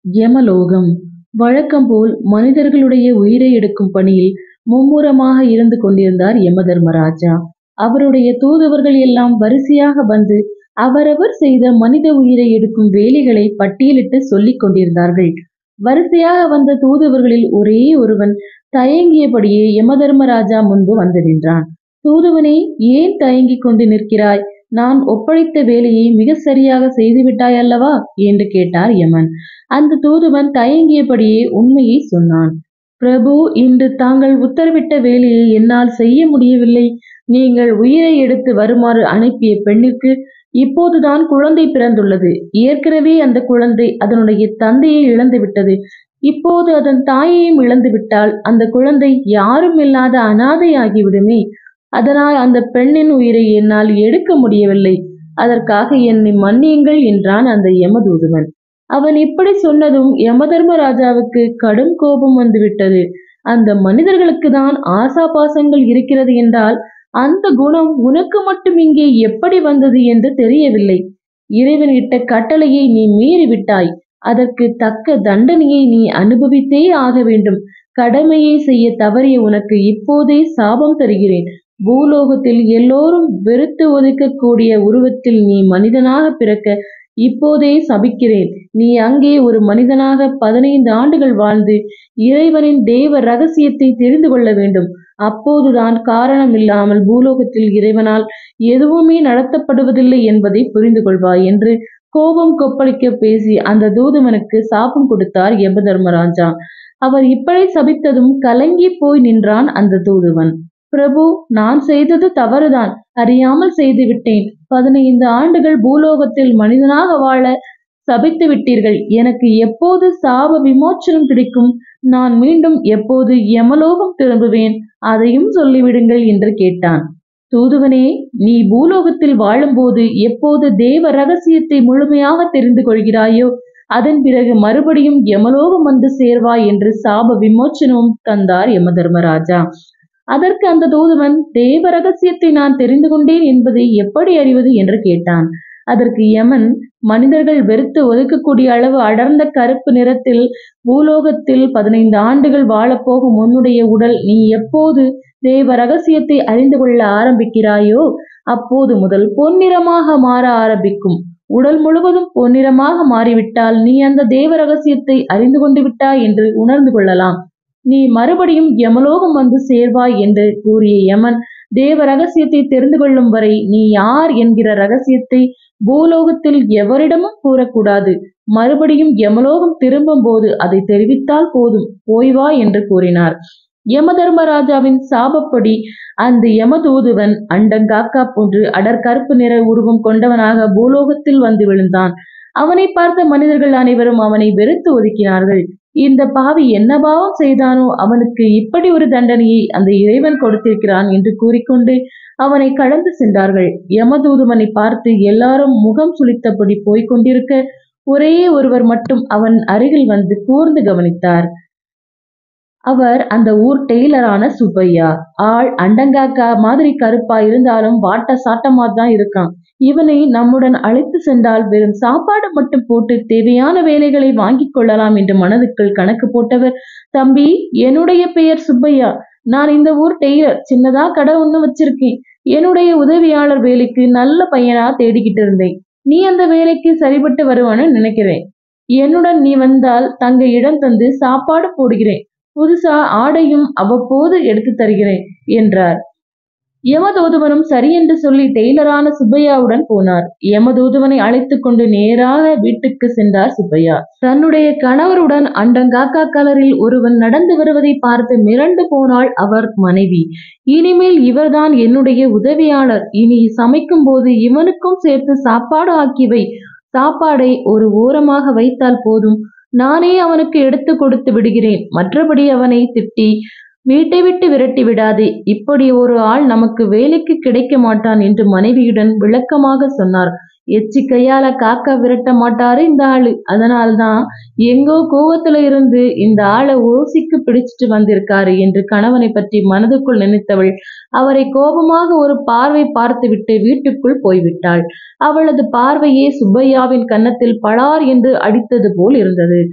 யமலோகம் வழக்கம் போல் மனிதர்களுடைய உயிரை எடுக்கும் பணியில் மும்முரமாக இருந்து கொண்டிருந்தார் யமதர்மராஜா அவருடைய தூதுவர்கள் எல்லாம் வரிசையாக வந்து அவரவர் செய்த மனித உயிரை எடுக்கும் வேலைகளை பட்டியலிட்டு சொல்லிக் கொண்டிருந்தார்கள் வரிசையாக வந்த தூதுவர்களில் ஒரே ஒருவன் தயங்கியபடியே யமதர்மராஜா முன்பு வந்து நின்றான் தூதுவனே ஏன் தயங்கிக் கொண்டு நிற்கிறாய் நான் ஒப்படைத்த வேலையை மிக சரியாக செய்துவிட்டாய் அல்லவா என்று கேட்டார் யமன் அந்த தூதுவன் தயங்கியபடியே உண்மையை சொன்னான் பிரபு இன்று தாங்கள் உத்தரவிட்ட வேலையை என்னால் செய்ய முடியவில்லை நீங்கள் உயிரை எடுத்து வருமாறு அனுப்பிய பெண்ணிற்கு இப்போதுதான் குழந்தை பிறந்துள்ளது ஏற்கனவே அந்த குழந்தை அதனுடைய தந்தையை இழந்துவிட்டது இப்போது அதன் தாயையும் இழந்துவிட்டால் அந்த குழந்தை யாரும் இல்லாத அனாதையாகிவிடுமே அதனால் அந்த பெண்ணின் உயிரை என்னால் எடுக்க முடியவில்லை அதற்காக என்னை மன்னியுங்கள் என்றான் அந்த யமதூதுவன் அவன் இப்படி சொன்னதும் யமதர்மராஜாவுக்கு கடும் கோபம் வந்துவிட்டது அந்த மனிதர்களுக்கு தான் ஆசாபாசங்கள் இருக்கிறது என்றால் அந்த குணம் உனக்கு மட்டும் இங்கே எப்படி வந்தது என்று தெரியவில்லை இறைவன் இட்ட கட்டளையை நீ மீறிவிட்டாய் அதற்கு தக்க தண்டனையை நீ அனுபவித்தே ஆக வேண்டும் கடமையை செய்ய தவறிய உனக்கு இப்போதே சாபம் தருகிறேன் பூலோகத்தில் எல்லோரும் வெறுத்து ஒதுக்கக்கூடிய உருவத்தில் நீ மனிதனாக பிறக்க இப்போதே சபிக்கிறேன் நீ அங்கே ஒரு மனிதனாக பதினைந்து ஆண்டுகள் வாழ்ந்து இறைவனின் தேவ ரகசியத்தை தெரிந்து கொள்ள வேண்டும் அப்போதுதான் காரணம் இல்லாமல் பூலோகத்தில் இறைவனால் எதுவுமே நடத்தப்படுவதில்லை என்பதை புரிந்து கொள்வாய் என்று கோபம் கொப்பளிக்க பேசி அந்த தூதுவனுக்கு சாபம் கொடுத்தார் யமதர்மராஜா அவர் இப்படி சபித்ததும் கலங்கி போய் நின்றான் அந்த தூதுவன் பிரபு நான் செய்தது தவறுதான் அறியாமல் செய்து விட்டேன் பதினைந்து ஆண்டுகள் பூலோகத்தில் மனிதனாக வாழ சபித்து விட்டீர்கள் எனக்கு எப்போது சாப விமோச்சனம் கிடைக்கும் நான் மீண்டும் எப்போது யமலோகம் திரும்புவேன் அதையும் சொல்லிவிடுங்கள் என்று கேட்டான் தூதுவனே நீ பூலோகத்தில் வாழும்போது எப்போது தேவ ரகசியத்தை முழுமையாக தெரிந்து கொள்கிறாயோ அதன் பிறகு மறுபடியும் யமலோகம் வந்து சேர்வாய் என்று சாப விமோச்சனமும் தந்தார் யமதர்மராஜா அதற்கு அந்த தூதுவன் தேவ ரகசியத்தை நான் தெரிந்து கொண்டேன் என்பதை எப்படி அறிவது என்று கேட்டான் அதற்கு யமன் மனிதர்கள் வெறுத்து ஒதுக்கக்கூடிய அளவு அடர்ந்த கருப்பு நிறத்தில் பூலோகத்தில் பதினைந்து ஆண்டுகள் வாழப்போகும் உன்னுடைய உடல் நீ எப்போது தேவ ரகசியத்தை அறிந்து கொள்ள ஆரம்பிக்கிறாயோ அப்போது முதல் பொன்னிறமாக மாற ஆரம்பிக்கும் உடல் முழுவதும் பொன்னிறமாக மாறிவிட்டால் நீ அந்த தேவ ரகசியத்தை அறிந்து கொண்டு விட்டாய் என்று உணர்ந்து கொள்ளலாம் நீ மறுபடியும் யமலோகம் வந்து சேர்வாய் என்று கூறிய யமன் தேவ ரகசியத்தை தெரிந்து கொள்ளும் வரை நீ யார் என்கிற ரகசியத்தை பூலோகத்தில் எவரிடமும் கூறக்கூடாது மறுபடியும் யமலோகம் திரும்பும் போது அதை தெரிவித்தால் போதும் போய் வா என்று கூறினார் யமதர்மராஜாவின் சாபப்படி அந்த யமதூதுவன் அண்டங்காக்கா போன்று அடற்கருப்பு நிற உருவம் கொண்டவனாக பூலோகத்தில் வந்து விழுந்தான் அவனை பார்த்த மனிதர்கள் அனைவரும் அவனை வெறுத்து ஒதுக்கினார்கள் இந்த பாவி என்ன பாவம் செய்தானோ அவனுக்கு இப்படி ஒரு தண்டனையை அந்த இறைவன் கொடுத்திருக்கிறான் என்று கூறிக்கொண்டு அவனை கடந்து சென்றார்கள் யமதூதுவனை பார்த்து எல்லாரும் முகம் சுளித்தபடி போய்க் கொண்டிருக்க ஒரே ஒருவர் மட்டும் அவன் அருகில் வந்து கூர்ந்து கவனித்தார் அவர் அந்த ஊர் டெய்லரான சுப்பையா ஆள் அண்டங்காக்கா மாதிரி கருப்பா இருந்தாலும் வாட்ட சாட்டமா தான் இருக்கான் இவனை நம்முடன் அழைத்து சென்றால் வெறும் சாப்பாடு மட்டும் போட்டு தேவையான வேலைகளை வாங்கிக் கொள்ளலாம் என்று மனதுக்குள் கணக்கு போட்டவர் தம்பி என்னுடைய பெயர் சுப்பையா நான் இந்த ஊர் டெய்லர் சின்னதா கடை ஒண்ணு வச்சிருக்கேன் என்னுடைய உதவியாளர் வேலைக்கு நல்ல பையனா தேடிக்கிட்டு இருந்தேன் நீ அந்த வேலைக்கு சரிபட்டு வருவான்னு நினைக்கிறேன் என்னுடன் நீ வந்தால் தங்க இடம் தந்து சாப்பாடு போடுகிறேன் புதுசா ஆடையும் அவ்வப்போது எடுத்து தருகிறேன் என்றார் யமதூதுவனும் சரி என்று சொல்லி டெய்லரான சுப்பையாவுடன் போனார் யமதூதுவனை அழைத்து கொண்டு நேராக வீட்டுக்கு சென்றார் சுப்பையா தன்னுடைய கணவருடன் அண்டங்காக்கா கலரில் ஒருவன் நடந்து வருவதை பார்த்து மிரண்டு போனாள் அவர் மனைவி இனிமேல் இவர்தான் என்னுடைய உதவியாளர் இனி சமைக்கும் போது இவனுக்கும் சேர்த்து சாப்பாடு ஆக்கி வை சாப்பாடை ஒரு ஓரமாக வைத்தால் போதும் நானே அவனுக்கு எடுத்து கொடுத்து விடுகிறேன் மற்றபடி அவனை திட்டி வீட்டை விட்டு விரட்டி விடாதே இப்படி ஒரு ஆள் நமக்கு வேலைக்கு கிடைக்க மாட்டான் என்று மனைவியுடன் விளக்கமாக சொன்னார் எச்சி கையால காக்கா விரட்ட மாட்டாரு இந்த ஆளு அதனால்தான் எங்கோ கோவத்துல இருந்து இந்த ஆளை ஓசிக்கு பிடிச்சிட்டு வந்திருக்காரு என்று கணவனை பற்றி மனதுக்குள் நினைத்தவள் அவரை கோபமாக ஒரு பார்வை பார்த்துவிட்டு வீட்டுக்குள் போய்விட்டாள் அவளது பார்வையே சுப்பையாவின் கன்னத்தில் படார் என்று அடித்தது போல் இருந்தது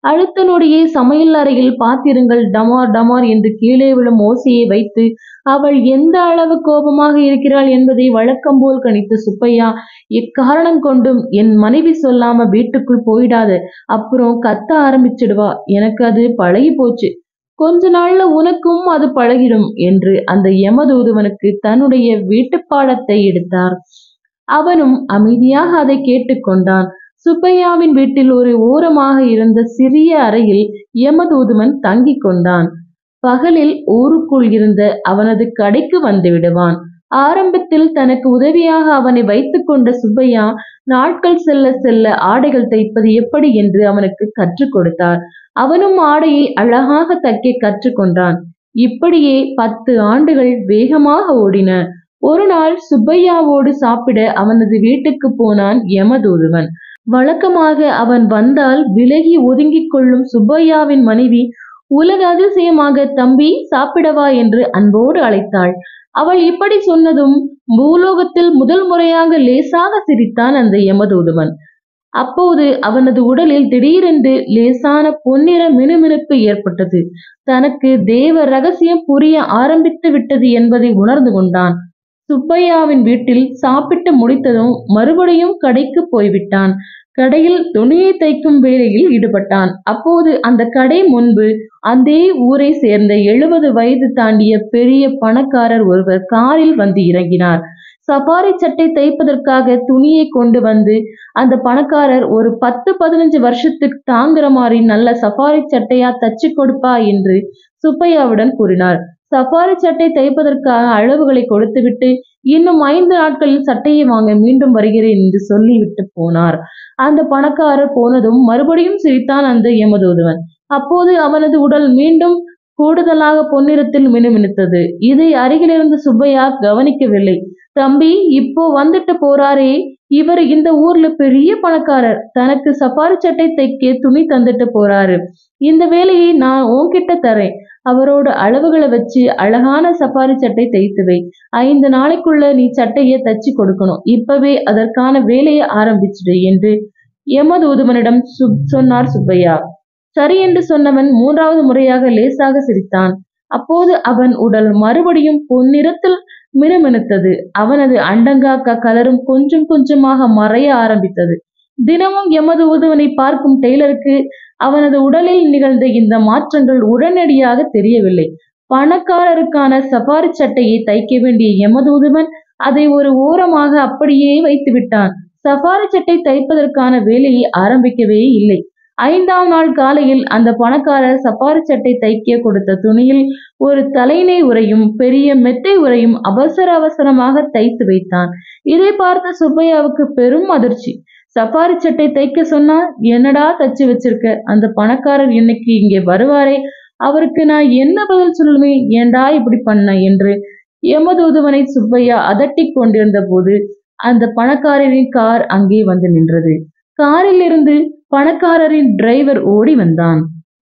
அடுத்த நொடியே சமையல் அறையில் பாத்திரங்கள் டமார் டமார் என்று கீழே விழும் ஓசையை வைத்து அவள் எந்த அளவு கோபமாக இருக்கிறாள் என்பதை வழக்கம் போல் கணித்த சுப்பையா எக்காரணம் கொண்டும் என் மனைவி சொல்லாம வீட்டுக்குள் போயிடாத அப்புறம் கத்த ஆரம்பிச்சிடுவா எனக்கு அது பழகி போச்சு கொஞ்ச நாள்ல உனக்கும் அது பழகிடும் என்று அந்த யமதூதுவனுக்கு தன்னுடைய வீட்டுப் பாடத்தை எடுத்தார் அவனும் அமைதியாக அதை கேட்டுக்கொண்டான் சுப்பையாவின் வீட்டில் ஒரு ஓரமாக இருந்த சிறிய அறையில் யமதூதுவன் தங்கிக் கொண்டான் பகலில் ஊருக்குள் இருந்த அவனது கடைக்கு வந்து விடுவான் ஆரம்பத்தில் தனக்கு உதவியாக அவனை வைத்துக் கொண்ட சுப்பையா நாட்கள் செல்ல செல்ல ஆடைகள் தைப்பது எப்படி என்று அவனுக்கு கற்றுக் கொடுத்தார் அவனும் ஆடையை அழகாக தைக்க கற்றுக்கொண்டான் இப்படியே பத்து ஆண்டுகள் வேகமாக ஓடின ஒரு நாள் சுப்பையாவோடு சாப்பிட அவனது வீட்டுக்கு போனான் யமதூதுவன் வழக்கமாக அவன் வந்தால் விலகி ஒதுங்கிக் கொள்ளும் சுப்பையாவின் மனைவி உலக அதிசயமாக தம்பி சாப்பிடவா என்று அன்போடு அழைத்தாள் அவள் இப்படி சொன்னதும் பூலோகத்தில் முதல் முறையாக லேசாக சிரித்தான் அந்த யமதூதுவன் அப்போது அவனது உடலில் திடீரென்று லேசான பொன்னிற மினுமினுப்பு ஏற்பட்டது தனக்கு தேவ ரகசியம் புரிய ஆரம்பித்து விட்டது என்பதை உணர்ந்து கொண்டான் சுப்பையாவின் வீட்டில் சாப்பிட்டு முடித்ததும் மறுபடியும் கடைக்கு போய்விட்டான் கடையில் துணியை தைக்கும் வேலையில் ஈடுபட்டான் அப்போது அந்த கடை முன்பு அதே ஊரை சேர்ந்த எழுபது வயது தாண்டிய பெரிய பணக்காரர் ஒருவர் காரில் வந்து இறங்கினார் சஃபாரி சட்டை தைப்பதற்காக துணியை கொண்டு வந்து அந்த பணக்காரர் ஒரு பத்து பதினஞ்சு வருஷத்துக்கு தாங்குற மாதிரி நல்ல சஃபாரி சட்டையா தச்சு கொடுப்பா என்று சுப்பையாவுடன் கூறினார் சஃபாரி சட்டை தைப்பதற்காக அளவுகளை கொடுத்துவிட்டு இன்னும் ஐந்து நாட்களில் சட்டையை வாங்க மீண்டும் வருகிறேன் என்று சொல்லிவிட்டு போனார் அந்த பணக்காரர் போனதும் மறுபடியும் சிரித்தான் அந்த யமதூதுவன் அப்போது அவனது உடல் மீண்டும் கூடுதலாக பொன்னிறத்தில் மினுமினுத்தது இதை அருகிலிருந்து சுப்பையா கவனிக்கவில்லை தம்பி இப்போ வந்துட்டு போறாரே இவர் இந்த ஊர்ல பெரிய பணக்காரர் தனக்கு சஃபாரி சட்டை தைக்க துணி தந்துட்டு போறாரு இந்த வேலையை நான் உன்கிட்ட தரேன் அவரோட அளவுகளை வச்சு அழகான சஃபாரி சட்டை தைத்து வை ஐந்து நாளைக்குள்ள நீ சட்டைய தச்சு கொடுக்கணும் இப்பவே அதற்கான வேலையை ஆரம்பிச்சிடு என்று யமதூதுவனிடம் சுப் சொன்னார் சுப்பையா சரி என்று சொன்னவன் மூன்றாவது முறையாக லேசாக சிரித்தான் அப்போது அவன் உடல் மறுபடியும் பொன்னிறத்தில் மினுமினுத்தது அவனது அண்டங்காக்கா கலரும் கொஞ்சம் கொஞ்சமாக மறைய ஆரம்பித்தது தினமும் எமது உதவனை பார்க்கும் டெய்லருக்கு அவனது உடலில் நிகழ்ந்த இந்த மாற்றங்கள் உடனடியாக தெரியவில்லை பணக்காரருக்கான சஃபாரி சட்டையை தைக்க வேண்டிய யமதூதுவன் அதை ஒரு ஓரமாக அப்படியே வைத்து விட்டான் சஃபாரி சட்டை தைப்பதற்கான வேலையை ஆரம்பிக்கவே இல்லை ஐந்தாம் நாள் காலையில் அந்த பணக்காரர் சஃபாரி சட்டை தைக்க கொடுத்த துணியில் ஒரு தலையினை உரையும் பெரிய மெத்தை உரையும் அவசர அவசரமாக தைத்து வைத்தான் இதை பார்த்த சுப்பையாவுக்கு பெரும் அதிர்ச்சி சஃபாரி சட்டை தைக்க சொன்னா என்னடா தச்சு வச்சிருக்க அந்த பணக்காரர் இன்னைக்கு இங்கே வருவாரே அவருக்கு நான் என்ன பதில் சொல்லுவேன் ஏண்டா இப்படி பண்ண என்று யமதூதுவனை சுப்பையா அதட்டிக் கொண்டிருந்த போது அந்த பணக்காரரின் கார் அங்கே வந்து நின்றது காரில் இருந்து பணக்காரரின் டிரைவர் ஓடி வந்தான்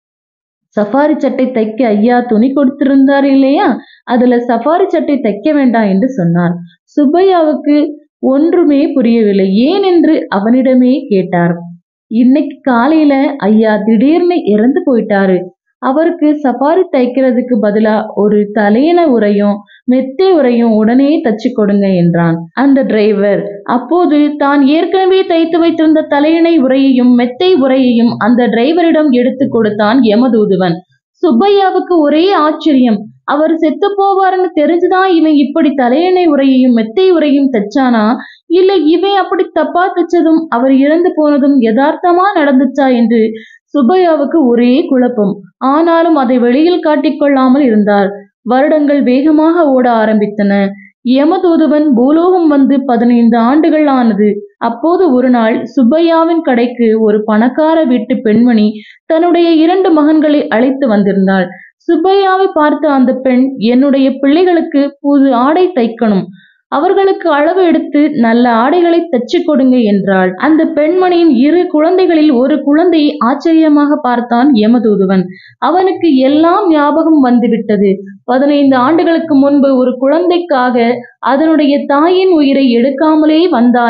சஃபாரி சட்டை தைக்க ஐயா துணி கொடுத்திருந்தார் இல்லையா அதுல சஃபாரி சட்டை தைக்க வேண்டாம் என்று சொன்னார் சுப்பையாவுக்கு ஒன்றுமே புரியவில்லை ஏன் என்று அவனிடமே கேட்டார் இன்னைக்கு காலையில ஐயா திடீர்னு இறந்து போயிட்டாரு அவருக்கு சஃபாரி தைக்கிறதுக்கு பதிலா ஒரு தலையண உரையும் மெத்தை உரையும் உடனே தச்சு கொடுங்க என்றான் அந்த டிரைவர் அப்போது தான் ஏற்கனவே தைத்து வைத்திருந்த தலையணை உரையையும் மெத்தை உரையையும் அந்த டிரைவரிடம் எடுத்து கொடுத்தான் யமதூதுவன் சுப்பையாவுக்கு ஒரே ஆச்சரியம் அவர் செத்து போவாருன்னு தெரிஞ்சுதான் இவன் இப்படி தலையணை உரையையும் மெத்தை உரையும் தைச்சானா இல்ல இவன் அப்படி தப்பா தைச்சதும் அவர் இறந்து போனதும் யதார்த்தமா நடந்துச்சா என்று சுப்பையாவுக்கு ஒரே குழப்பம் ஆனாலும் அதை வெளியில் காட்டிக்கொள்ளாமல் இருந்தார் வருடங்கள் வேகமாக ஓட ஆரம்பித்தன யமதூதுவன் பூலோகம் வந்து பதினைந்து ஆண்டுகள் ஆனது அப்போது ஒரு நாள் சுப்பையாவின் கடைக்கு ஒரு பணக்கார வீட்டு பெண்மணி தன்னுடைய இரண்டு மகன்களை அழைத்து வந்திருந்தாள் சுப்பையாவை பார்த்த அந்த பெண் என்னுடைய பிள்ளைகளுக்கு புது ஆடை தைக்கணும் அவர்களுக்கு அளவு எடுத்து நல்ல ஆடைகளை தச்சு கொடுங்க என்றாள் அந்த பெண்மணியின் இரு குழந்தைகளில் ஒரு குழந்தையை ஆச்சரியமாக பார்த்தான் யமதூதுவன் அவனுக்கு எல்லாம் ஞாபகம் வந்துவிட்டது பதினைந்து ஆண்டுகளுக்கு முன்பு ஒரு குழந்தைக்காக அதனுடைய தாயின் உயிரை எடுக்காமலே வந்தானே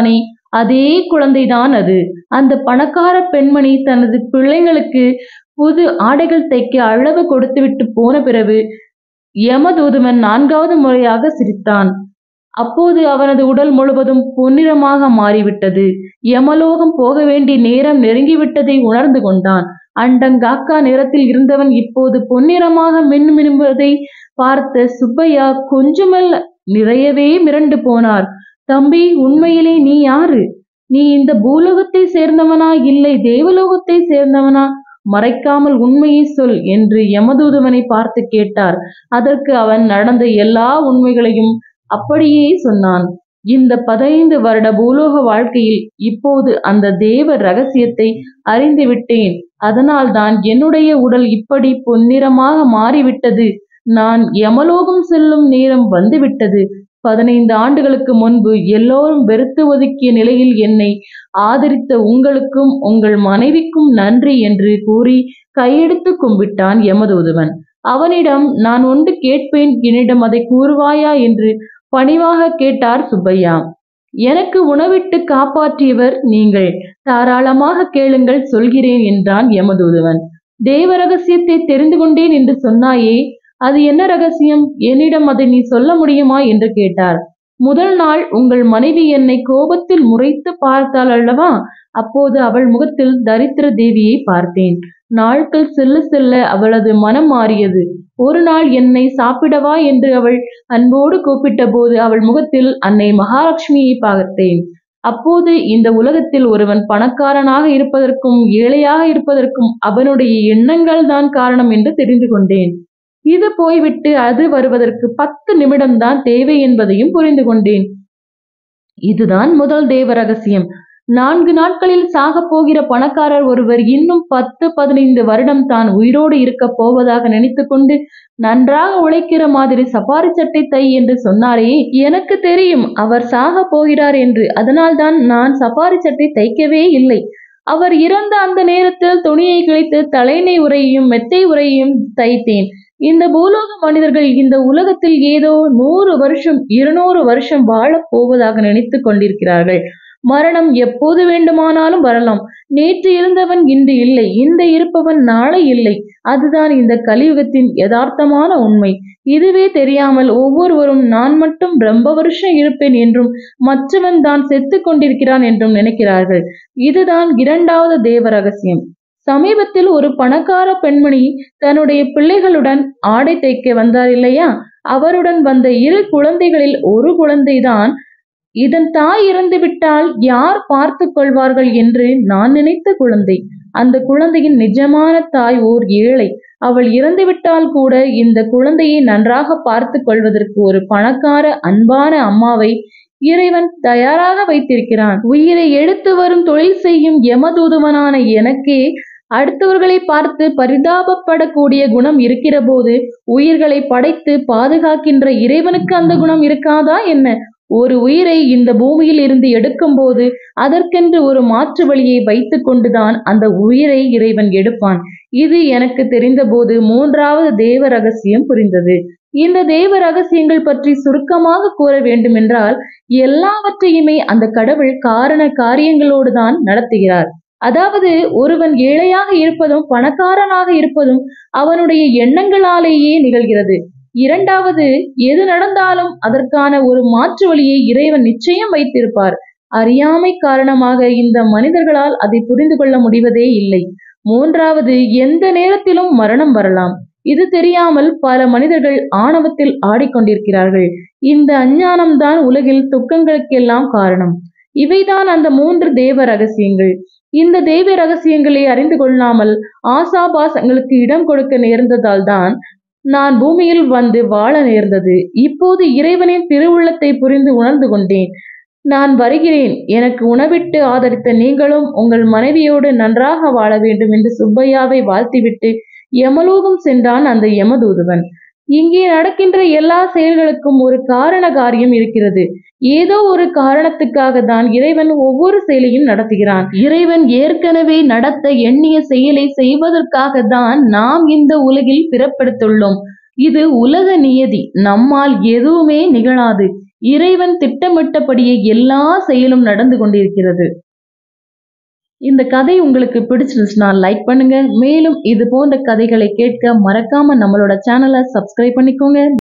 அதே குழந்தைதான் அது அந்த பணக்கார பெண்மணி தனது பிள்ளைங்களுக்கு புது ஆடைகள் தைக்க அளவு கொடுத்துவிட்டு போன பிறகு யமதூதுவன் நான்காவது முறையாக சிரித்தான் அப்போது அவனது உடல் முழுவதும் பொன்னிறமாக மாறிவிட்டது யமலோகம் போக வேண்டிய நேரம் நெருங்கிவிட்டதை உணர்ந்து கொண்டான் அண்டங்காக்கா நிறத்தில் இருந்தவன் இப்போது பொன்னிறமாக மின்மினும்பதை பார்த்த சுப்பையா கொஞ்சமல்ல நிறையவே மிரண்டு போனார் தம்பி உண்மையிலே நீ யாரு நீ இந்த பூலோகத்தை சேர்ந்தவனா இல்லை தேவலோகத்தை சேர்ந்தவனா மறைக்காமல் உண்மையை சொல் என்று யமதூதுவனை பார்த்து கேட்டார் அதற்கு அவன் நடந்த எல்லா உண்மைகளையும் அப்படியே சொன்னான் இந்த பதினைந்து வருட பூலோக வாழ்க்கையில் இப்போது அந்த தேவ ரகசியத்தை அறிந்து விட்டேன் அதனால்தான் என்னுடைய உடல் இப்படி பொன்னிறமாக மாறிவிட்டது நான் யமலோகம் செல்லும் நேரம் வந்துவிட்டது பதினைந்து ஆண்டுகளுக்கு முன்பு எல்லோரும் வெறுத்து ஒதுக்கிய நிலையில் என்னை ஆதரித்த உங்களுக்கும் உங்கள் மனைவிக்கும் நன்றி என்று கூறி கையெடுத்து கும்பிட்டான் யமதூதுவன் அவனிடம் நான் ஒன்று கேட்பேன் என்னிடம் அதை கூறுவாயா என்று பணிவாக கேட்டார் சுப்பையா எனக்கு உணவிட்டு காப்பாற்றியவர் நீங்கள் தாராளமாக கேளுங்கள் சொல்கிறேன் என்றான் யமதூதுவன் தேவ ரகசியத்தை தெரிந்து கொண்டேன் என்று சொன்னாயே அது என்ன ரகசியம் என்னிடம் அதை நீ சொல்ல முடியுமா என்று கேட்டார் முதல் நாள் உங்கள் மனைவி என்னை கோபத்தில் முறைத்து பார்த்தாள் அல்லவா அப்போது அவள் முகத்தில் தரித்திர தேவியை பார்த்தேன் நாட்கள் செல்ல செல்ல அவளது மனம் மாறியது ஒரு நாள் என்னை சாப்பிடவா என்று அவள் அன்போடு கூப்பிட்ட போது அவள் முகத்தில் அன்னை மகாலட்சுமியை பார்த்தேன் அப்போது இந்த உலகத்தில் ஒருவன் பணக்காரனாக இருப்பதற்கும் ஏழையாக இருப்பதற்கும் அவனுடைய எண்ணங்கள் தான் காரணம் என்று தெரிந்து கொண்டேன் இது போய்விட்டு அது வருவதற்கு பத்து நிமிடம்தான் தேவை என்பதையும் புரிந்து கொண்டேன் இதுதான் முதல் தேவ ரகசியம் நான்கு நாட்களில் சாகப் போகிற பணக்காரர் ஒருவர் இன்னும் பத்து பதினைந்து வருடம் தான் உயிரோடு இருக்கப் போவதாக நினைத்துக்கொண்டு நன்றாக உழைக்கிற மாதிரி சபாரி சட்டை தை என்று சொன்னாரே எனக்கு தெரியும் அவர் சாகப் போகிறார் என்று அதனால்தான் நான் சபாரி சட்டை தைக்கவே இல்லை அவர் இறந்த அந்த நேரத்தில் துணியை கிழித்து தலைநை உரையையும் மெத்தை உரையையும் தைத்தேன் இந்த பூலோக மனிதர்கள் இந்த உலகத்தில் ஏதோ நூறு வருஷம் இருநூறு வருஷம் வாழப் போவதாக நினைத்துக் கொண்டிருக்கிறார்கள் மரணம் எப்போது வேண்டுமானாலும் வரலாம் நேற்று இருந்தவன் இன்று இல்லை இந்த இருப்பவன் நாளை இல்லை அதுதான் இந்த கலியுகத்தின் யதார்த்தமான உண்மை இதுவே தெரியாமல் ஒவ்வொருவரும் நான் மட்டும் ரொம்ப வருஷம் இருப்பேன் என்றும் மற்றவன் தான் செத்து கொண்டிருக்கிறான் என்றும் நினைக்கிறார்கள் இதுதான் இரண்டாவது தேவ ரகசியம் சமீபத்தில் ஒரு பணக்கார பெண்மணி தன்னுடைய பிள்ளைகளுடன் ஆடை தைக்க வந்தார் இல்லையா அவருடன் வந்த இரு குழந்தைகளில் ஒரு குழந்தைதான் இதன் தாய் இறந்துவிட்டால் யார் பார்த்து கொள்வார்கள் என்று நான் நினைத்த குழந்தை அந்த குழந்தையின் நிஜமான தாய் ஓர் ஏழை அவள் இறந்துவிட்டால் கூட இந்த குழந்தையை நன்றாக பார்த்து கொள்வதற்கு ஒரு பணக்கார அன்பான அம்மாவை இறைவன் தயாராக வைத்திருக்கிறான் உயிரை எடுத்து வரும் தொழில் செய்யும் யமதூதுவனான எனக்கே அடுத்தவர்களை பார்த்து பரிதாபப்படக்கூடிய குணம் இருக்கிற போது உயிர்களை படைத்து பாதுகாக்கின்ற இறைவனுக்கு அந்த குணம் இருக்காதா என்ன ஒரு உயிரை இந்த பூமியில் இருந்து எடுக்கும்போது அதற்கென்று ஒரு மாற்று வழியை வைத்துக் கொண்டுதான் அந்த உயிரை இறைவன் எடுப்பான் இது எனக்கு தெரிந்தபோது மூன்றாவது தேவ ரகசியம் புரிந்தது இந்த தேவ ரகசியங்கள் பற்றி சுருக்கமாக கூற வேண்டுமென்றால் எல்லாவற்றையுமே அந்த கடவுள் காரண காரியங்களோடு தான் நடத்துகிறார் அதாவது ஒருவன் ஏழையாக இருப்பதும் பணக்காரனாக இருப்பதும் அவனுடைய எண்ணங்களாலேயே நிகழ்கிறது இரண்டாவது எது நடந்தாலும் அதற்கான ஒரு மாற்று வழியை இறைவன் நிச்சயம் வைத்திருப்பார் அறியாமை காரணமாக இந்த மனிதர்களால் அதை புரிந்து கொள்ள முடிவதே இல்லை மூன்றாவது எந்த நேரத்திலும் மரணம் வரலாம் இது தெரியாமல் பல மனிதர்கள் ஆணவத்தில் ஆடிக்கொண்டிருக்கிறார்கள் இந்த அஞ்ஞானம்தான் உலகில் துக்கங்களுக்கெல்லாம் காரணம் இவைதான் அந்த மூன்று தேவ ரகசியங்கள் இந்த தெய்வ ரகசியங்களை அறிந்து கொள்ளாமல் ஆசாபாசங்களுக்கு இடம் கொடுக்க நேர்ந்ததால் தான் நான் பூமியில் வந்து வாழ நேர்ந்தது இப்போது இறைவனின் திருவுள்ளத்தை புரிந்து உணர்ந்து கொண்டேன் நான் வருகிறேன் எனக்கு உணவிட்டு ஆதரித்த நீங்களும் உங்கள் மனைவியோடு நன்றாக வாழ வேண்டும் என்று சுப்பையாவை வாழ்த்திவிட்டு யமலோகம் சென்றான் அந்த யமதூதுவன் இங்கே நடக்கின்ற எல்லா செயல்களுக்கும் ஒரு காரண காரியம் இருக்கிறது ஏதோ ஒரு காரணத்துக்காக தான் இறைவன் ஒவ்வொரு செயலையும் நடத்துகிறான் இறைவன் ஏற்கனவே நடத்த எண்ணிய செயலை செய்வதற்காக தான் நாம் இந்த உலகில் பிறப்பெடுத்துள்ளோம் இது உலக நியதி நம்மால் எதுவுமே நிகழாது இறைவன் திட்டமிட்டபடியே எல்லா செயலும் நடந்து கொண்டிருக்கிறது இந்த கதை உங்களுக்கு பிடிச்சிருந்துச்சுன்னா லைக் பண்ணுங்க மேலும் இது போன்ற கதைகளை கேட்க மறக்காம நம்மளோட சேனலை சப்ஸ்கிரைப் பண்ணிக்கோங்க